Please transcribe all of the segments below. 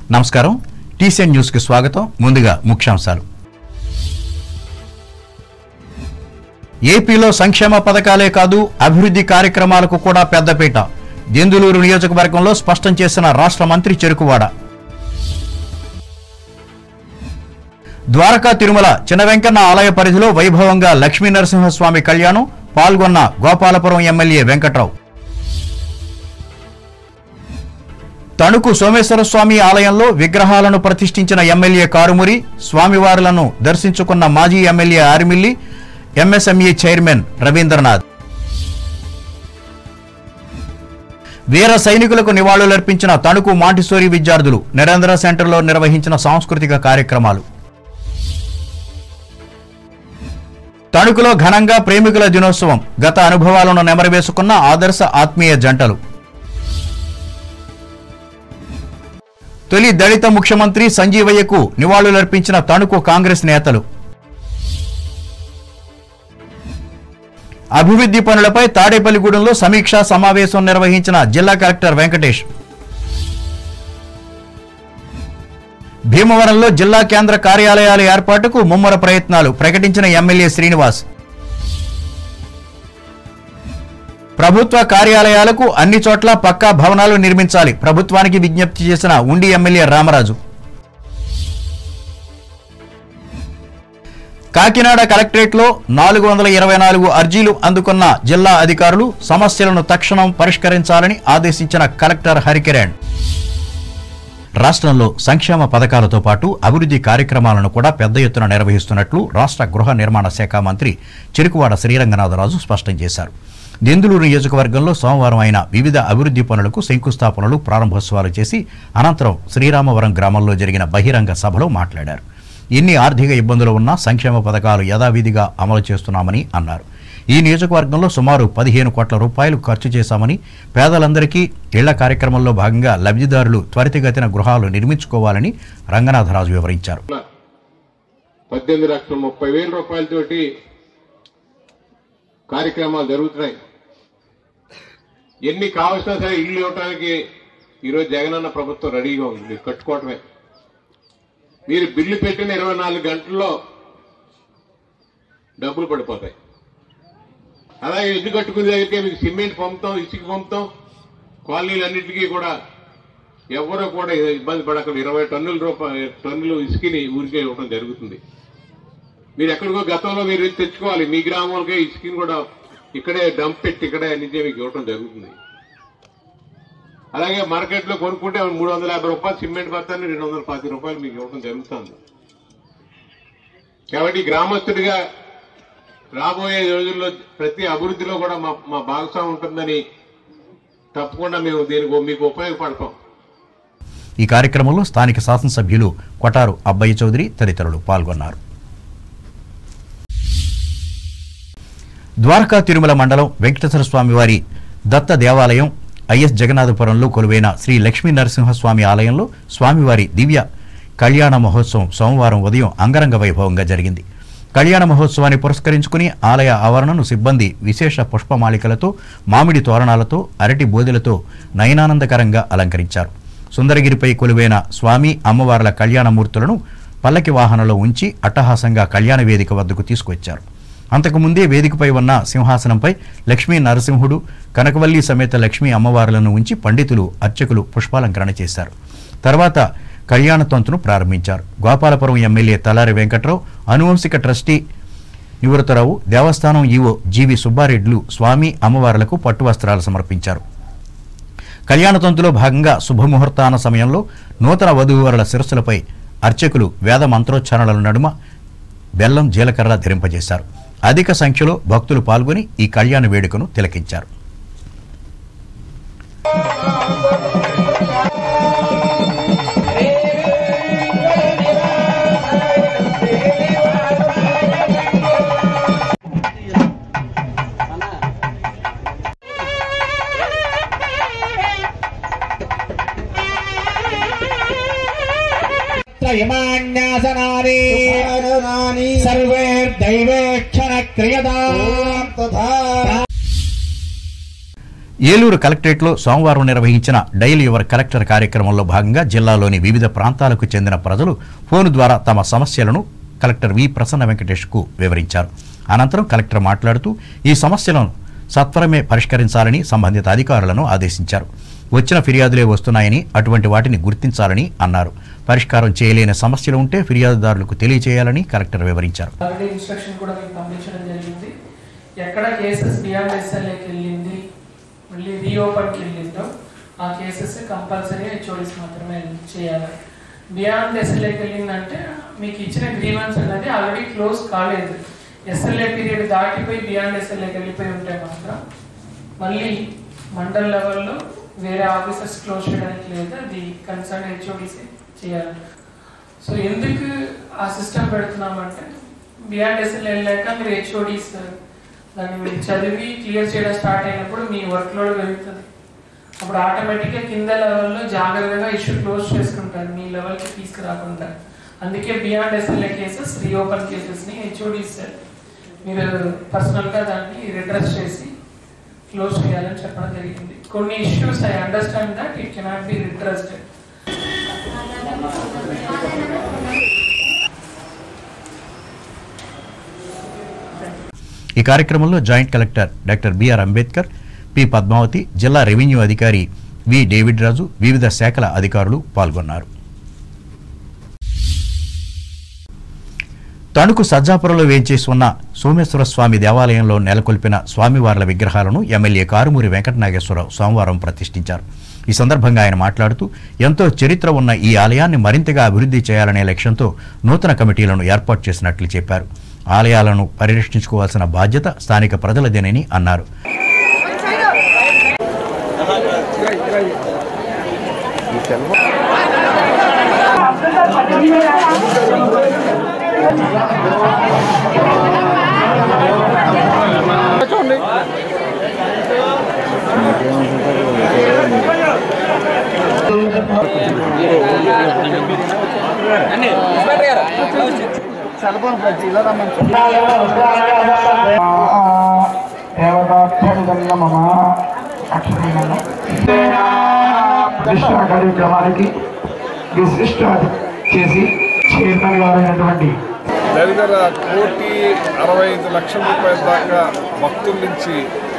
నమస్కారం TCN news కి స్వాగతం ముందుగా ముఖ్యాంశాలు ఏపీలో సంక్షేమ పథకాలే కాదు అభివృద్ధి కార్యక్రమాలకు కూడా పెద్దపీట దెందులూరు నియోజకవర్గంలో స్పష్టం చేసిన రాష్ట్ర మంత్రి చెరుకువాడ ద్వారకా తిరుమల చిన్న వెంకన్న ఆలయ పరిధిలో వైభవంగా లక్ష్మీ నరసింహస్వామి కళ్యాణం పాల్గొన్న గోపాలపురం ఎమ్మెల్యే వెంకట్రావు తణుకు సోమేశ్వర స్వామి ఆలయంలో విగ్రహాలను ప్రతిష్ఠించిన ఎమ్మెల్యే కారుమురి స్వామివారులను దర్శించుకున్న మాజీ MLA Arimilli MSME chairman Ravindranath వీర సైనికులకు నివాళులర్పించిన తణుకు మాంటిసోరి విద్యార్థులు నరేంద్ర సెంటర్లో నిర్వహించిన సాంస్కృతిక కార్యక్రమాలు తణుకులో ఘనంగా ప్రేమికుల దినోత్సవం గత అనుభవాలను నెమరవేసుకున్న ఆదర్శ ఆత్మీయ జంటలు తొలి దళిత ముఖ్యమంత్రి సంజీవయ్యకు నివాళులర్పించిన తణుకు కాంగ్రెస్ నేతలు అభివృద్ధి పనులపై తాడేపల్లిగూడెంలో సమీక్షా సమావేశం నిర్వహించిన జిల్లా కలెక్టర్ వెంకటేష్ భీమవరంలో జిల్లా కేంద్ర కార్యాలయాల ఏర్పాటుకు ముమ్మర ప్రయత్నాలు ప్రకటించిన ఎమ్మెల్యే శ్రీనివాస్ ప్రభుత్వ కార్యాలయాలకు అన్ని చోట్ల పక్కా భవనాలు నిర్మించాలి ప్రభుత్వానికి విజ్ఞప్తి చేసిన ఉండి ఎమ్మెల్యే రామరాజు కాకినాడ కలెక్టరేట్లో నాలుగు వందల ఇరవై నాలుగు అర్జీలు అందుకున్న జిల్లా అధికారులు సమస్యలను తక్షణం పరిష్కరించాలని ఆదేశించిన కలెక్టర్ హరికిరణ్ రాష్ట్రంలో సంక్షేమ పథకాలతో పాటు అభివృద్ధి కార్యక్రమాలను కూడా పెద్ద ఎత్తున నిర్వహిస్తున్నట్లు రాష్ట్ర గృహ నిర్మాణ శాఖ మంత్రి చెరుకువాడ శ్రీరంగనాథరాజు స్పష్టం చేశారు దెందులూరు నియోజకవర్గంలో సోమవారం ఆయన వివిధ అభివృద్ధి పనులకు శంకుస్థాపనలు ప్రారంభోత్సవాలు చేసి అనంతరం శ్రీరామవరం గ్రామంలో జరిగిన బహిరంగ సభలో మాట్లాడారు ఎన్ని ఆర్థిక ఇబ్బందులు ఉన్నా సంక్షేమ పథకాలు యథావిధిగా అమలు చేస్తున్నామని అన్నారు ఈ నియోజకవర్గంలో సుమారు పదిహేను కోట్ల రూపాయలు ఖర్చు చేశామని పేదలందరికీ ఇళ్ల కార్యక్రమంలో భాగంగా లబ్ధిదారులు త్వరితగతిన గృహాలు నిర్మించుకోవాలని రంగనాథరాజు వివరించారు పద్దెనిమిది లక్షల ముప్పై వేల రూపాయలతోటి కార్యక్రమాలు జరుగుతున్నాయి ఎన్ని కావాల్సినా సరే ఇల్లు ఇవ్వడానికి ఈరోజు జగనన్న ప్రభుత్వం రెడీగా ఉంది మీరు కట్టుకోవటమే మీరు బిల్లు పెట్టిన ఇరవై నాలుగు గంటల్లో డబ్బులు పడిపోతాయి అలాగే ఇల్లు కట్టుకునే దగ్గరికి మీకు సిమెంట్ పంపుతాం ఇసుక పంపుతాం కాలనీలన్నింటికీ కూడా ఎవరూ కూడా ఇబ్బంది పడకుండా ఇరవై టన్నుల రూపాయ టన్నులు ఇసుకని ఊరికే ఇవ్వడం జరుగుతుంది మీరు ఎక్కడికో గతంలో మీరు వెళ్ళి తెచ్చుకోవాలి మీ గ్రామాలకే ఇసుకని కూడా ఇక్కడే డంప్ పెట్టి ఇక్కడే నిజే మీకు ఇవ్వడం జరుగుతుంది అలాగే మార్కెట్లో కొనుక్కుంటే మూడు వందల యాభై రూపాయలు సిమెంట్ బత్తాన్ని రెండు వందల పాతి రూపాయలు మీకు ఇవ్వడం జరుగుతుంది కాబట్టి గ్రామస్తుడిగా రాబోయే రోజుల్లో ప్రతి అభివృద్ధిలో కూడా మా మా భాగస్వామ్యం ఉంటుందని తప్పకుండా మేము దీనికి మీకు ఉపయోగపడతాం ఈ కార్యక్రమంలో స్థానిక శాసనసభ్యులు కొటారు అబ్బయ్య చౌదరి తదితరులు పాల్గొన్నారు ద్వారకా తిరుమల మండలం వెంకటేశ్వర స్వామి వారి దత్త దేవాలయం ఐఎస్ జగన్నాథపురంలో కొలువైన శ్రీ లక్ష్మీ నరసింహస్వామి ఆలయంలో స్వామివారి దివ్య కళ్యాణ మహోత్సవం సోమవారం ఉదయం అంగరంగ వైభవంగా జరిగింది కళ్యాణ మహోత్సవాన్ని పురస్కరించుకుని ఆలయ ఆవరణను సిబ్బంది విశేష పుష్పమాలికలతో మామిడి తోరణాలతో అరటి బోదెలతో నయనానందకరంగా అలంకరించారు సుందరగిరిపై కొలువైన స్వామి అమ్మవార్ల కళ్యాణమూర్తులను పల్లకి వాహనంలో ఉంచి అట్టహాసంగా కళ్యాణ వేదిక వద్దకు తీసుకొచ్చారు అంతకుముందే వేదికపై ఉన్న సింహాసనంపై లక్ష్మీ నరసింహుడు కనకవల్లి సమేత లక్ష్మీ అమ్మవార్లను ఉంచి పండితులు అర్చకులు పుష్పాలంకరణ చేశారు తర్వాత కళ్యాణ తంతును ప్రారంభించారు గోపాలపురం ఎమ్మెల్యే తలారి వెంకట్రావు అనువంశిక ట్రస్టీ నివృతరావు దేవస్థానం ఈవో జీవి సుబ్బారెడ్లు స్వామి అమ్మవార్లకు పట్టు వస్త్రాలు సమర్పించారు కళ్యాణ తంతులో భాగంగా శుభముహూర్తాన సమయంలో నూతన వధూవరుల శిరస్సులపై అర్చకులు వేద మంత్రోచ్చారణల నడుమ బెల్లం జీలకర్ర ధరింపజేశారు అధిక సంఖ్యలో భక్తులు పాల్గొని ఈ కళ్యాణ వేడుకను తిలకించారు त्रयमान्यासनानि सर्वैर्दैवेक्षण क्रियता तथा ఏలూరు కలెక్టరేట్లో సోమవారం నిర్వహించిన డైలీ యువర్ కలెక్టర్ కార్యక్రమంలో భాగంగా జిల్లాలోని వివిధ ప్రాంతాలకు చెందిన ప్రజలు ఫోను ద్వారా తమ సమస్యలను కలెక్టర్ వి ప్రసన్న వెంకటేష్కు వివరించారు అనంతరం కలెక్టర్ మాట్లాడుతూ ఈ సమస్యలను సత్వరమే పరిష్కరించాలని సంబంధిత అధికారులను ఆదేశించారు వచ్చిన ఫిర్యాదులే వస్తున్నాయని అటువంటి వాటిని గుర్తించాలని అన్నారు పరిష్కారం చేయలేని సమస్యలు ఉంటే ఫిర్యాదుదారులకు తెలియజేయాలని కలెక్టర్ వివరించారు ఆల్రెడీ ఇన్స్ట్రక్షన్ కూడా మీకు పంపించడం జరిగింది ఎక్కడ కేసెస్ బియాండ్ ఎస్ఎల్ఏకి వెళ్ళింది మళ్ళీ రీఓపెన్కి వెళ్ళిందో ఆ కేసెస్ కంపల్సరీ హెచ్ఓడిస్ మాత్రమే చేయాలి బియాండ్ ఎస్ఎల్ఏకి వెళ్ళిందంటే మీకు ఇచ్చిన గ్రీవెన్స్ అనేది ఆల్రెడీ క్లోజ్ కాలేదు ఎస్ఎల్ఏ పీరియడ్ దాటిపోయి బియాండ్ ఎస్ఎల్ఏకి వెళ్ళిపోయి ఉంటే మాత్రం మళ్ళీ మండల్ లెవెల్లో వేరే ఆఫీసర్స్ క్లోజ్ చేయడానికి లేదు అది కన్సర్న్ హెచ్ఓడిస్ చేయాలి సో ఎందుకు ఆ సిస్టమ్ పెడుతున్నామంటే బియాండ్ ఎస్ఎల్ వెళ్ళాక మీరు హెచ్ఓడిస్ దాన్ని మీరు చదివి క్లియర్ చేయడం స్టార్ట్ అయినప్పుడు మీ వర్క్ లోడ్ పెరుగుతుంది అప్పుడు ఆటోమేటిక్గా కింద లెవెల్లో జాగ్రత్తగా ఇష్యూ క్లోజ్ చేసుకుంటారు మీ లెవెల్కి తీసుకురాకుండా అందుకే బియాండ్ ఎస్ఎల్ఏ కేసెస్ రీఓపెన్ కేసెస్ని హెచ్ఓడిస్ మీరు పర్సనల్గా దాన్ని రిడ్రెస్ చేసి క్లోజ్ చేయాలని చెప్పడం జరిగింది కొన్ని issues I understand that it cannot be redressed ఈ కార్యక్రమంలో joint collector doctor BR Ambedkar P Padmavathi జిల్లా రెవెన్యూ అధికారి వి డేవిడ్ రాజు వివిధ శాఖల అధికారులు పాల్గొన్నారు తణుకు సజ్జాపురంలో వేంచేసి ఉన్న సోమేశ్వర స్వామి దేవాలయంలో నెలకొల్పిన స్వామివార్ల విగ్రహాలను ఎమ్మెల్యే కారుమూరి వెంకటనాగేశ్వరరావు సోమవారం ప్రతిష్ఠించారు ఈ సందర్భంగా ఆయన మాట్లాడుతూ ఎంతో చరిత్ర ఉన్న ఈ ఆలయాన్ని మరింతగా అభివృద్ధి చేయాలనే లక్ష్యంతో నూతన కమిటీలను ఏర్పాటు చేసినట్లు చెప్పారు ఆలయాలను పరిరక్షించుకోవాల్సిన బాధ్యత స్థానిక ప్రజలదేనని అన్నారు ప్రతిష్ట కార్యక్రమానికి విశిష్ట చేసి చైర్మన్ గారైనటువంటి దగ్గర కోటి అరవై ఐదు లక్షల రూపాయల దాకా భక్తుల నుంచి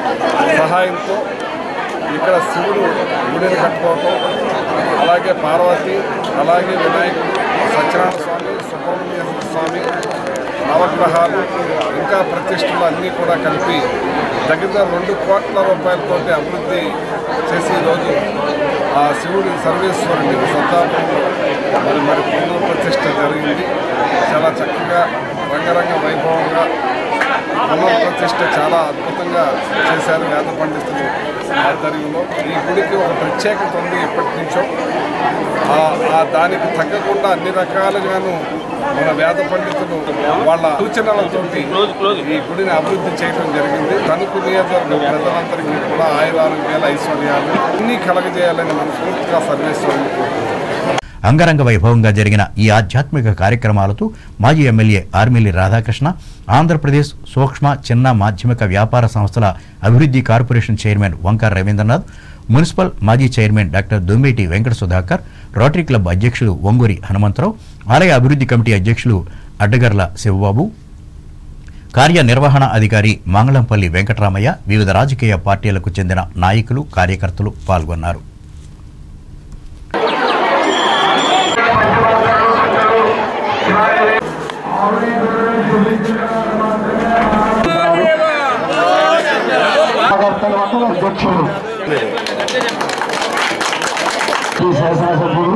సహాయంతో ఇక్కడ శివుడు గుడిని కట్టుకోవటం అలాగే పార్వతి అలాగే వినాయకుడు సత్యనారాయణ స్వామి సుబ్రహ్మణ్య స్వామి నవగ్రహాలు ఇంకా ప్రతిష్టలు అన్నీ కూడా కలిపి దగ్గర రెండు కోట్ల రూపాయలతోటి అభివృద్ధి చేసి ఈరోజు ఆ శివుడి సర్వేశ్వరుని సత్తాపంలో మరి మరి పునః ప్రతిష్ట జరిగింది చాలా చక్కగా రంగరంగ వైభవంగా పునఃప్రతిష్ఠ చాలా అద్భుతంగా చేశారు వేద పండితులు ఆధ్వర్యంలో ఈ గుడికి ఒక ప్రత్యేకత ఉంది ఎప్పటి నుంచో ఆ- ఆ దానికి తగ్గకుండా అన్ని రకాలుగాను మన వేద పండితులు వాళ్ళ సూచనలతోటి ఈ గుడిని అభివృద్ధి చేయడం జరిగింది తణుకు నియోజకవర్గ ప్రజలందరికీ కూడా ఆయురారోగ్యాలు ఐశ్వర్యాలు అన్నీ కలగజేయాలని మనస్ఫూర్తిగా సర్వేశ్వరుని కోరుకుంటున్నాను అంగరంగ వైభవంగా జరిగిన ఈ ఆధ్యాత్మిక కార్యక్రమాలతో మాజీ ఎమ్మెల్యే ఆర్మిల్లి రాధాకృష్ణ ఆంధ్రప్రదేశ్ సూక్ష్మ చిన్న మాధ్యమిక వ్యాపార సంస్థల అభివృద్ధి corporation chairman Vankar Ravindranath municipal మాజీ chairman doctor Dommeti Venkata Sudhakar rotary club అధ్యక్షులు ఒంగూరి హనుమంతరావు ఆలయ అభివృద్ధి కమిటీ అధ్యక్షులు అడ్డగర్ల శివబాబు కార్యనిర్వహణ అధికారి మంగళంపల్లి వెంకటరామయ్య వివిధ రాజకీయ పార్టీలకు చెందిన నాయకులు కార్యకర్తలు పాల్గొన్నారు కార్యకర్తల మండల అధ్యక్షుడు ఈ శాసనసభ్యులు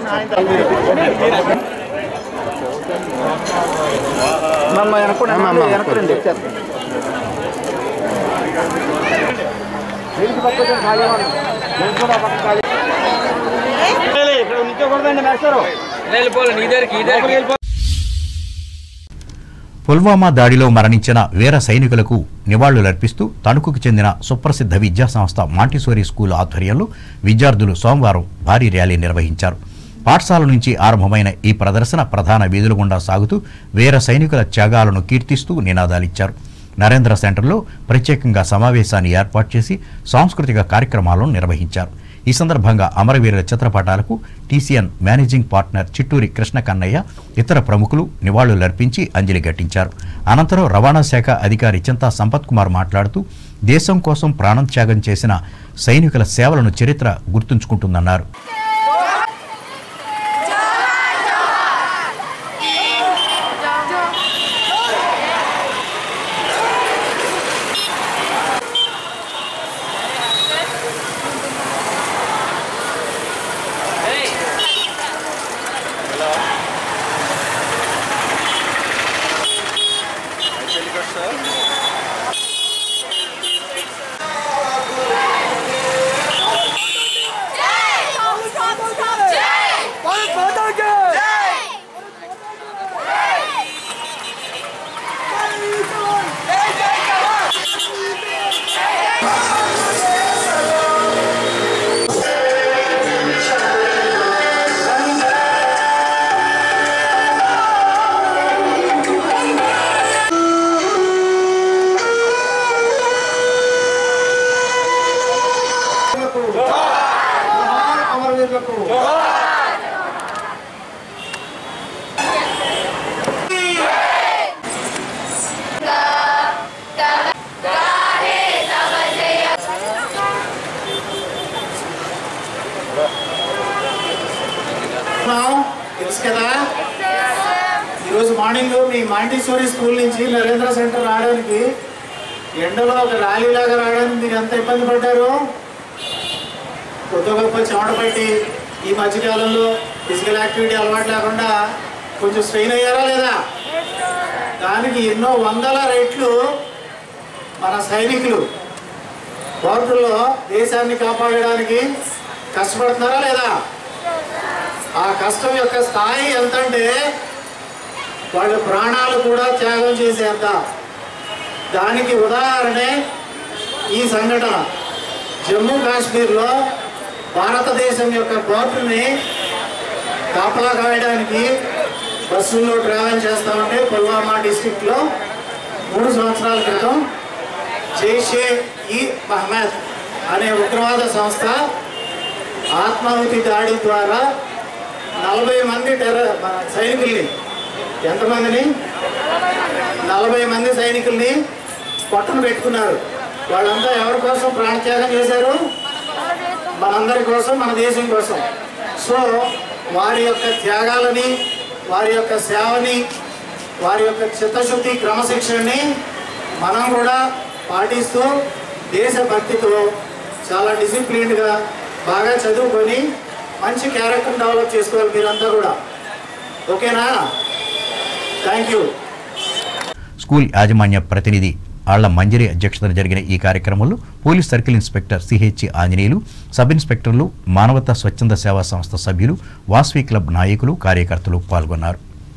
పుల్వామా దాడిలో మరణించిన వీర సైనికులకు నివాళులర్పిస్తూ తణుకుకు చెందిన సుప్రసిద్ధ విద్యా సంస్థ మాంటిసోరీ స్కూల్ ఆధ్వర్యంలో విద్యార్థులు సోమవారం భారీ ర్యాలీ నిర్వహించారు పాఠశాల నుంచి ఆరంభమైన ఈ ప్రదర్శన ప్రధాన వీధుల గుండా సాగుతూ వీర సైనికుల త్యాగాలను కీర్తిస్తూ నినాదాలిచ్చారు నరేంద్ర సెంటర్లో ప్రత్యేకంగా సమావేశాన్ని ఏర్పాటు చేసి సాంస్కృతిక కార్యక్రమాలను నిర్వహించారు ఈ సందర్భంగా అమరవీరుల చిత్రపటాలకు TCN managing partner Chitturi Krishna Kannaiah ఇతర ప్రముఖులు నివాళులర్పించి అంజలి ఘటించారు అనంతరం రవాణా శాఖ అధికారి చింతా సంపత్ కుమార్ మాట్లాడుతూ దేశం కోసం ప్రాణం త్యాగం చేసిన సైనికుల సేవలను చరిత్ర గుర్తుంచుకుంటుందన్నారు ఉన్నాం. తెలుసు కదా ఈరోజు మార్నింగ్ మీ మాంటిసోరీ స్కూల్ నుంచి నరేంద్ర సెంటర్ రావడానికి ఎండలో ఒక ర్యాలీ లాగా రావడానికి మీరు ఎంత ఇబ్బంది పడ్డారు కొత్త గొప్ప చెమట పట్టి ఈ మధ్యకాలంలో ఫిజికల్ యాక్టివిటీ అలవాటు లేకుండా కొంచెం స్ట్రెయిన్ అయ్యారా లేదా దానికి ఎన్నో వందల రెట్లు మన సైనికులు బోర్డుల్లో దేశాన్ని కాపాడడానికి కష్టపడుతున్నారా లేదా ఆ కష్టం యొక్క స్థాయి ఎంతంటే వాళ్ళ ప్రాణాలు కూడా త్యాగం చేసేంత దానికి ఉదాహరణే ఈ సంఘటన జమ్మూ కాశ్మీర్లో భారతదేశం యొక్క బోర్డుని కాపలా కాయడానికి బస్సుల్లో ట్రావెల్ చేస్తూ ఉంటే పుల్వామా డిస్టిక్లో మూడు సంవత్సరాల క్రితం జైషే ఈ మహమ్మద్ అనే ఉగ్రవాద సంస్థ ఆత్మాహుతి దాడి ద్వారా నలభై మంది టెర్ర మన సైనికుల్ని ఎంతమందిని నలభై మంది సైనికుల్ని పట్టున పెట్టుకున్నారు వాళ్ళంతా ఎవరి కోసం ప్రాణత్యాగం చేశారు మనందరి కోసం మన దేశం కోసం సో వారి యొక్క త్యాగాలని వారి యొక్క సేవని వారి యొక్క చిత్తశుద్ధి క్రమశిక్షణని మనం కూడా పాటిస్తూ దేశభక్తితో చాలా డిసిప్లిన్డ్గా బాగా చదువుకొని మంచి క్యారెక్టర్ డెవలప్ చేసుకోవాలి మీరంతా కూడా ఓకేనా థ్యాంక్ యూ స్కూల్ యాజమాన్య ప్రతినిధి ఆళ్ల మంజరి అధ్యక్షతన జరిగిన ఈ కార్యక్రమంలో police circle inspector CH Anjaneyulu sub ఇన్స్పెక్టర్లు మానవతా స్వచ్ఛంద సేవా సంస్థ సభ్యులు వాస్వి క్లబ్ నాయకులు కార్యకర్తలు పాల్గొన్నారు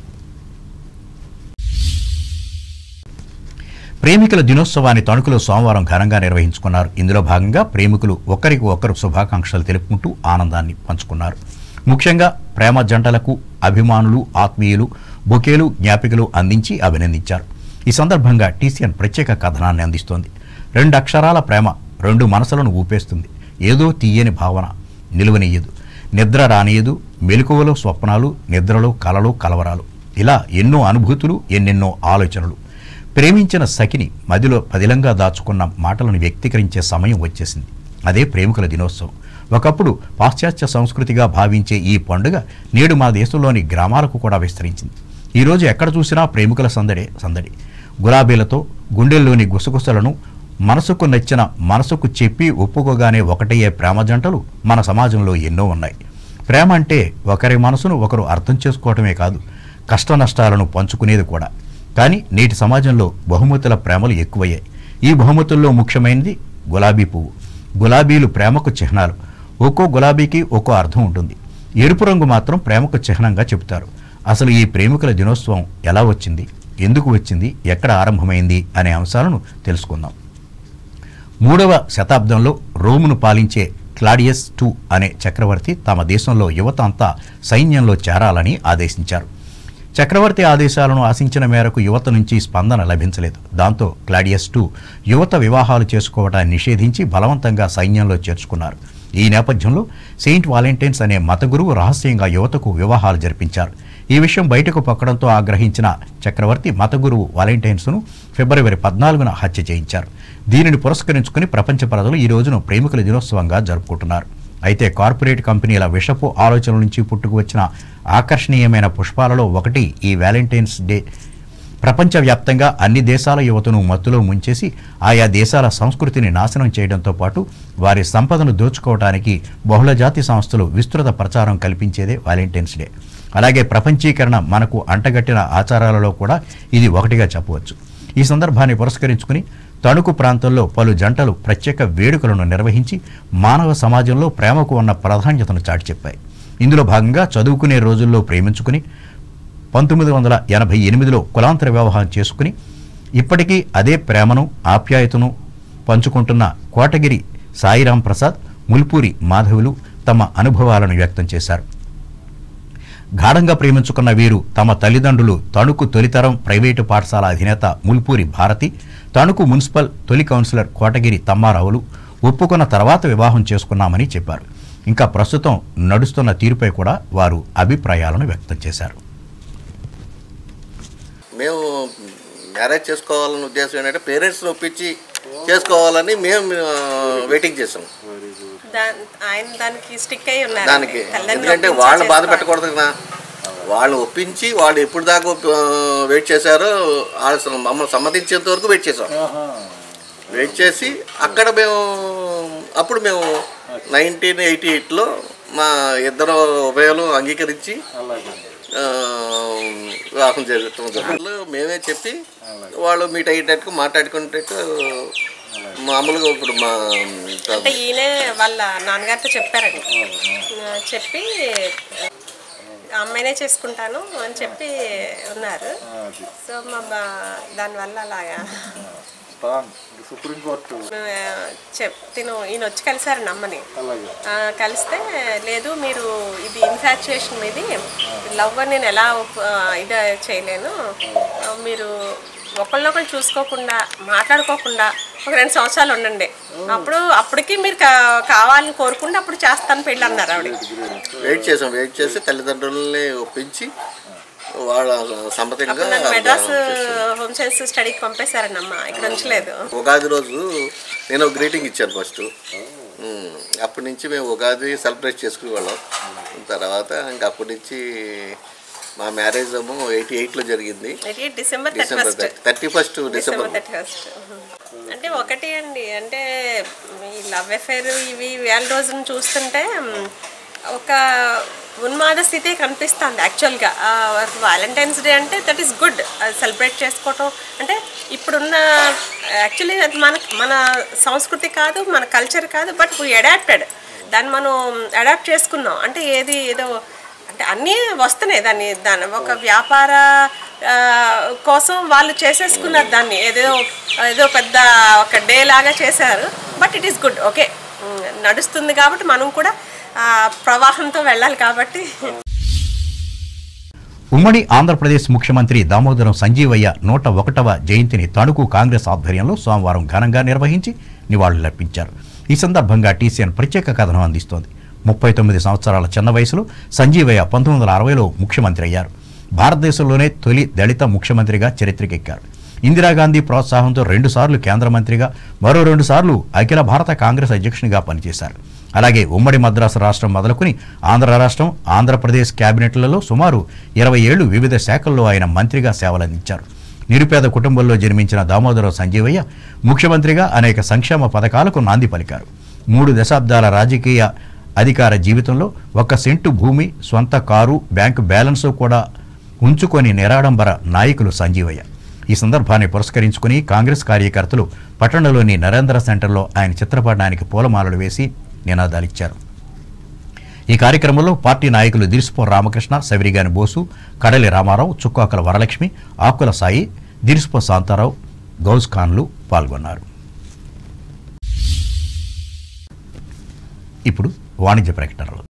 ప్రేమికుల దినోత్సవాన్ని తణుకులో సోమవారం ఘనంగా నిర్వహించుకున్నారు ఇందులో భాగంగా ప్రేమికులు ఒకరికి ఒకరు శుభాకాంక్షలు తెలుపుకుంటూ ఆనందాన్ని పంచుకున్నారు ముఖ్యంగా ప్రేమ జంటలకు అభిమానులు ఆత్మీయులు బొకేలు జ్ఞాపికలు అందించి అభినందించారు ఈ సందర్భంగా టీసీఎన్ ప్రత్యేక కథనాన్ని అందిస్తోంది రెండు అక్షరాల ప్రేమ రెండు మనసులను ఊపేస్తుంది ఏదో తీయని భావన నిలువనియ్యదు నిద్ర రానియదు మెలకువలో స్వప్నాలు నిద్రలో కలలు కలవరాలు ఇలా ఎన్నో అనుభూతులు ఎన్నెన్నో ఆలోచనలు ప్రేమించిన సఖిని మదిలో పదిలంగా దాచుకున్న మాటలను వ్యక్తీకరించే సమయం వచ్చేసింది అదే ప్రేమికుల దినోత్సవం ఒకప్పుడు పాశ్చాత్య సంస్కృతిగా భావించే ఈ పండుగ నేడు మన దేశంలోని గ్రామాలకు కూడా విస్తరించింది ఈరోజు ఎక్కడ చూసినా ప్రేమికుల సందడే సందడి గులాబీలతో గుండెల్లోని గుసగుసలను మనసుకు నచ్చిన మనసుకు చెప్పి ఒప్పుకోగానే ఒకటయ్యే ప్రేమ జంటలు మన సమాజంలో ఎన్నో ఉన్నాయి ప్రేమ అంటే ఒకరి మనసును ఒకరు అర్థం చేసుకోవటమే కాదు కష్ట నష్టాలను పంచుకునేది కూడా కానీ నేటి సమాజంలో బహుమతుల ప్రేమలు ఎక్కువయ్యాయి ఈ బహుమతుల్లో ముఖ్యమైనది గులాబీ పువ్వు గులాబీలు ప్రేమకు చిహ్నాలు ఒక్కో గులాబీకి ఒక్కో అర్థం ఉంటుంది ఎరుపు రంగు మాత్రం ప్రేమకు చిహ్నంగా చెబుతారు అసలు ఈ ప్రేమికుల దినోత్సవం ఎలా వచ్చింది ఎందుకు వచ్చింది ఎక్కడ ఆరంభమైంది అనే అంశాలను తెలుసుకుందాం మూడవ శతాబ్దంలో రోమును పాలించే క్లాడియస్ టూ అనే చక్రవర్తి తమ దేశంలో యువత అంతా సైన్యంలో చేరాలని ఆదేశించారు చక్రవర్తి ఆదేశాలను ఆశించిన మేరకు యువత నుంచి స్పందన లభించలేదు దాంతో క్లాడియస్ టూ యువత వివాహాలు చేసుకోవటాన్ని నిషేధించి బలవంతంగా సైన్యంలో చేర్చుకున్నారు ఈ నేపథ్యంలో సెయింట్ వాలంటైన్స్ అనే మత గురువు రహస్యంగా యువతకు వివాహాలు జరిపించారు ఈ విషయం బయటకు పొక్కడంతో ఆగ్రహించిన చక్రవర్తి మత గురువు వాలంటైన్స్ను ఫిబ్రవరి పద్నాలుగున హత్య చేయించారు దీనిని పురస్కరించుకుని ప్రపంచ ప్రజలు ఈ రోజును ప్రేమికుల దినోత్సవంగా జరుపుకుంటున్నారు అయితే కార్పొరేట్ కంపెనీల విషపు ఆలోచనల నుంచి పుట్టుకు వచ్చిన ఆకర్షణీయమైన పుష్పాలలో ఒకటి ఈ వ్యాలంటైన్స్ డే ప్రపంచవ్యాప్తంగా అన్ని దేశాల యువతను మత్తులో ముంచేసి ఆయా దేశాల సంస్కృతిని నాశనం చేయడంతో పాటు వారి సంపదను దోచుకోవడానికి బహుళజాతి సంస్థలు విస్తృత ప్రచారం కల్పించేదే వ్యాలంటైన్స్ డే అలాగే ప్రపంచీకరణ మనకు అంటగట్టిన ఆచారాలలో కూడా ఇది ఒకటిగా చెప్పవచ్చు ఈ సందర్భాన్ని పురస్కరించుకుని తణుకు ప్రాంతంలో పలు జంటలు ప్రత్యేక వేడుకలను నిర్వహించి మానవ సమాజంలో ప్రేమకు ఉన్న ప్రాధాన్యతను చాటి చెప్పాయి ఇందులో భాగంగా చదువుకునే రోజుల్లో ప్రేమించుకుని పంతొమ్మిది వందల ఎనభై ఎనిమిదిలో కులాంతర వివాహం చేసుకుని ఇప్పటికీ అదే ప్రేమను ఆప్యాయతను పంచుకుంటున్న కోటగిరి సాయిరాం ప్రసాద్ ముల్పూరి మాధవులు తమ అనుభవాలను వ్యక్తం చేశారు గాఢంగా ప్రేమించుకున్న వీరు తమ తల్లిదండ్రులు తణుకు తొలితరం ప్రైవేటు పాఠశాల అధినేత ముల్పూరి భారతి తణుకు మున్సిపల్ తొలి కౌన్సిలర్ కోటగిరి తమ్మారావులు ఒప్పుకున్న తర్వాత వివాహం చేసుకున్నామని చెప్పారు ఇంకా ప్రస్తుతం నడుస్తున్న తీరుపై కూడా వారు అభిప్రాయాలను వ్యక్తం చేశారు మేము మ్యారేజ్ చేసుకోవాలనే ఉద్దేశం ఏంటంటే పేరెంట్స్ని ఒప్పించి చేసుకోవాలని మేము ఆ, వెయిటింగ్ చేసాం దా- ఆయన దానికి స్టిక్ అయి ఉన్నారు దానికి తల్లిదండ్రులు ఎందుకంటే ఒప్పించి వాళ్ళని బాధ చేసుకోవాలి. పెట్టకూడదు కదా వాళ్ళు ఒప్పించి వాళ్ళు ఎప్పుడు దాకా ఆ, వెయిట్ చేశారో వాళ్ళ స- మమ్మల్ని సమ్మతించేంత వరకు వెయిట్ చేసాం వెయిట్ చేసి అక్కడ మేము అప్పుడు మేము నైన్టీన్ ఎయిటీ ఎయిట్లో మా ఇద్దరు ఉభయాలు అంగీకరించి ఆ, వివాహం జరుగుతుంది వాళ్ళు మేమే చెప్పి వాళ్ళు మీట్ అయ్యేటట్టు మాట్లాడుకునేటట్టు మామూలుగా ఇప్పుడు మా అంటే ఈయనే వాళ్ళ నాన్నగారితో చెప్పారండి ఆ, చెప్పి ఆ అమ్మాయినే చేసుకుంటాను అని చెప్పి ఉన్నారు సో మా బా దానివల్ల అలాగా సుప్రీంకోర్టు చెప్ తిను ఈయన వచ్చి కలిసారండి అమ్మని ఆ, కలిస్తే లేదు మీరు ఇది ఇన్ఫాక్చుయేషన్ మీది లవ్ అని నేను ఎలా ఒప్- ఆ, ఇది చేయలేను ఆ, మీరు ఒకళ్ళనొకళ్ళు చూసుకోకుండా మాట్లాడుకోకుండా ఒక రెండు సంవత్సరాలు ఉండండి అప్పుడు అప్పటికి మీరు కా- కావాలని కోరుకుంటే అప్పుడు చేస్తాను పెళ్ళి అన్నారు ఆవిడ వెయిట్ చేసాం వెయిట్ చేసి తల్లిదండ్రులని ఒప్పించి వాళ్ళ సమ్మతంగా అప్పుడు నన్ను మెడ్రాస్ చేసాం. హోమ్ సైన్స్ స్టడీకి పంపేశారండి అమ్మ ఇక్కడ ఉంచలేదు ఉగాది రోజు నేను గ్రీటింగ్ ఇచ్చాను ఫస్ట్ ఉమ్, అప్పటి నుంచి మేము ఉగాది సెలబ్రేట్ చేసుకునేవాళ్ళం తర్వాత ఇంకా అప్పటి నుంచి మా మ్యారేజ్ ఏమో ఎయిటీ ఎయిట్లో జరిగింది ఇది December thirty December first thirty first December December thirty first అంటే ఒకటి అండి అంటే ఈ లవ్ అఫైర్ ఇవి వేల రోజును చూస్తుంటే మ్, ఒక ఉన్మాద స్థితి కనిపిస్తుంది యాక్చువల్గా వ్యాలంటైన్స్ డే అంటే దట్ ఈస్ గుడ్ అది సెలబ్రేట్ చేసుకోవటం అంటే ఇప్పుడున్న యాక్చువల్లీ అది మన మన సంస్కృతి కాదు మన కల్చర్ కాదు బట్ వీ అడాప్టెడ్ దాన్ని మనం అడాప్ట్ చేసుకున్నాం అంటే ఏది ఏదో అంటే అన్నీ వస్తున్నాయి దాన్ని దాని ఒక వ్యాపార ఆ, కోసం వాళ్ళు చేసేసుకున్నారు దాన్ని ఏదో ఏదో పెద్ద ఒక డే లాగా చేశారు but it is good okay నడుస్తుంది కాబట్టి మనం కూడా ఆ, ప్రవాహంతో వెళ్ళాలి కాబట్టి ఉమ్మడి ఆంధ్రప్రదేశ్ ముఖ్యమంత్రి దామోదరం సంజీవయ్య నూట ఒకటవ జయంతిని తణుకు కాంగ్రెస్ ఆధ్వర్యంలో సోమవారం ఘనంగా నిర్వహించి నివాళులర్పించారు ఈ సందర్భంగా టీసీఎన్ ప్రత్యేక కథనం అందిస్తోంది ముప్పై తొమ్మిది సంవత్సరాల చిన్న వయసులో సంజీవయ్య పంతొమ్మిది వందల అరవైలో ముఖ్యమంత్రి అయ్యారు భారతదేశంలోనే తొలి దళిత ముఖ్యమంత్రిగా చరిత్రకెక్కారు ఇందిరాగాంధీ ప్రోత్సాహంతో రెండుసార్లు కేంద్ర మంత్రిగా మరో రెండుసార్లు అఖిల భారత కాంగ్రెస్ అధ్యక్షునిగా పనిచేశారు అలాగే ఉమ్మడి మద్రాసు రాష్ట్రం మొదలుకొని ఆంధ్ర రాష్ట్రం ఆంధ్రప్రదేశ్ క్యాబినెట్లలో సుమారు ఇరవై ఏళ్లు వివిధ శాఖల్లో ఆయన మంత్రిగా సేవలందించారు నిరుపేద కుటుంబంలో జన్మించిన దామోదరం సంజీవయ్య ముఖ్యమంత్రిగా అనేక సంక్షేమ పథకాలకు నాంది పలికారు మూడు దశాబ్దాల రాజకీయ అధికార జీవితంలో ఒక్క సెంటు భూమి స్వంత కారు బ్యాంకు బ్యాలెన్సు కూడా ఉంచుకొని నిరాడంబర నాయకులు సంజీవయ్య ఈ సందర్భాన్ని పురస్కరించుకుని కాంగ్రెస్ కార్యకర్తలు పట్టణంలోని నరేంద్ర సెంటర్లో ఆయన చిత్రపటానికి పూలమాలలు వేసి నినాదాలిచ్చారు ఈ కార్యక్రమంలో పార్టీ నాయకులు దిరిసిపో రామకృష్ణ సవిరిగాని బోసు కడలి రామారావు చుక్కాకల వరలక్ష్మి ఆకుల సాయి దిరిసిపో శాంతారావు గౌజ్ ఖాన్లు పాల్గొన్నారు ఇప్పుడు వాణిజ్య ప్రకటనలు